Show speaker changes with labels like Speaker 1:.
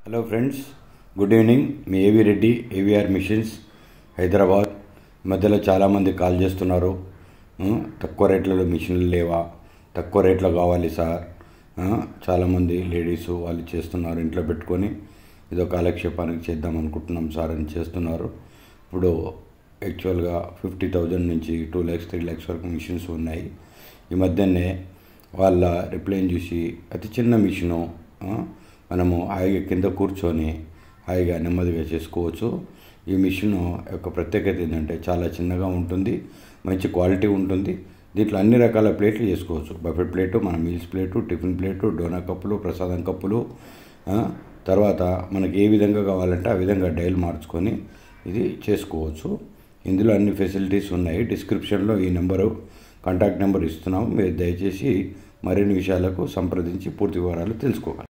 Speaker 1: hello friends good evening మీ AV Reddy AVR machines Hyderabad ఈ మధ్యలో చాలామంది కాల్ చేస్తున్నారు ఉం, తక్కువ రేట్లలో మిషన్లు లేవా తక్కువ రేట్లో కావాలి సార్ ఆ, చాలామంది లేడీస్ వాళ్ళు చేస్తున్నారు ఇంట్లో పెట్టుకొని ఏదో కాలక్షేపానికి చేద్దాం అనుకుంటున్నాం సార్ అని చేస్తున్నారు ఇప్పుడు యాక్చువల్గా ఫిఫ్టీ థౌజండ్ నుంచి టూ ల్యాక్స్ త్రీ ల్యాక్స్ వరకు మిషన్స్ ఉన్నాయి ఈ మధ్యనే వాళ్ళ రిప్లైని చూసి అతి చిన్న మిషను ఆ, మనము హాయిగా కింద కూర్చొని హాయిగా నెమ్మదిగా చేసుకోవచ్చు ఈ మిషన్ యొక్క ప్రత్యేకత ఏంటంటే చాలా చిన్నగా ఉంటుంది మంచి క్వాలిటీ ఉంటుంది దీంట్లో అన్ని రకాల ప్లేట్లు చేసుకోవచ్చు బఫెట్ ప్లేటు మన మీల్స్ ప్లేటు టిఫిన్ ప్లేటు డోనా కప్పులు ప్రసాదం కప్పులు ఆ, తర్వాత మనకి ఏ విధంగా కావాలంటే ఆ విధంగా డైల్ మార్చుకొని ఇది చేసుకోవచ్చు ఇందులో అన్ని ఫెసిలిటీస్ ఉన్నాయి డిస్క్రిప్షన్లో ఈ నెంబరు కాంటాక్ట్ నెంబర్ ఇస్తున్నాము మీరు దయచేసి మరిన్ని విషయాలకు సంప్రదించి పూర్తి వివరాలు తెలుసుకోగలరు